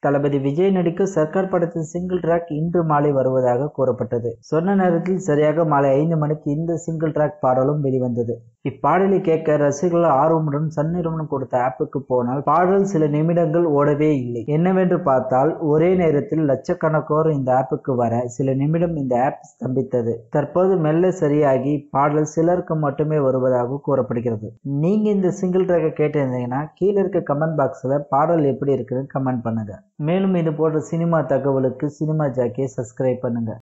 தளபதி விஜய் நடிக்கும் சர்க்கார் படத்தின் single track இன்று மாலை வருவதாக கூறப்பட்டது சொன்ன நேரத்தில் சரியாக மாலை ஐந்து மணிக்கு இந்த சிங்கிள் ட்ராக் பாடலும் வெளிவந்தது இப்பாடலை கேட்க ரசிகர்கள் ஆர்வமுடன் சன் நிறுவனம் கொடுத்த ஆப்புக்கு போனால் பாடல் சில நிமிடங்கள் ஓடவே இல்லை என்னவென்று பார்த்தால் ஒரே நேரத்தில் லட்சக்கணக்கோர் இந்த ஆப்புக்கு வர சில நிமிடம் இந்த ஆப் ஸ்தம்பித்தது தற்போது மெல்ல சரியாகி பாடல் சிலருக்கு மட்டுமே வருவதாக கூறப்படுகிறது நீங்க இந்த சிங்கிள் ட்ராக்கை கேட்டிருந்தீங்கன்னா கீழே இருக்க கமெண்ட் பாக்ஸ்ல பாடல் எப்படி இருக்குன்னு கமெண்ட் பண்ணுங்க மேலும் இது போன்ற சினிமா தகவலுக்கு சினிமா ஜாக்கியை சப்ஸ்கிரைப் பண்ணுங்க